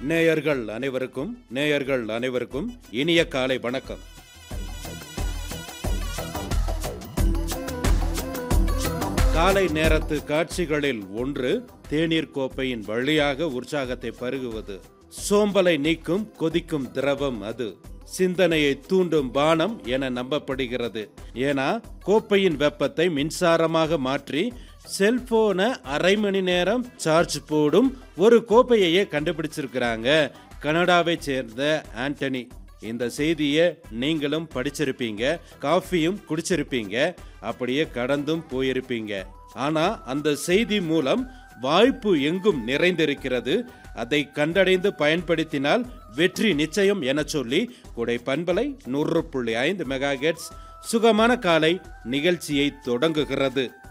நேயர்கள் அனைவருக்கும் நேயர்கள் அனைவருக்கும் இனிய காலை வணக்கம் காலை நேரத்து காட்சிகளில் ஒன்று தேநீர் கோப்பையின் வழியாக உற்சாகத்தை பருகுவது சோம்பலை நீக்கும் கொதிக்கும் திரவம் அது சிந்தனையை தூண்டும் பானம் என நம்பப்படுகிறது ஏன்னா கோப்பையின் வெப்பத்தை மின்சாரமாக மாற்றி செல்போனை அரை மணி நேரம் சார்ஜ் போடும் ஒரு கோப்பையையே கண்டுபிடிச்சிருக்கிறாங்க கனடாவை சேர்ந்த ஆண்டனி இந்த செய்தியை நீங்களும் படிச்சிருப்பீங்க காஃபியும் குடிச்சிருப்பீங்க அப்படியே கடந்தும் போயிருப்பீங்க ஆனா அந்த செய்தி மூலம் வாய்ப்பு எங்கும் நிறைந்திருக்கிறது அதை கண்டடைந்து பயன்படுத்தினால் வெற்றி நிச்சயம் என சொல்லி கொடை பண்பலை நூறு புள்ளி ஐந்து மெகா சுகமான காலை நிகழ்ச்சியை தொடங்குகிறது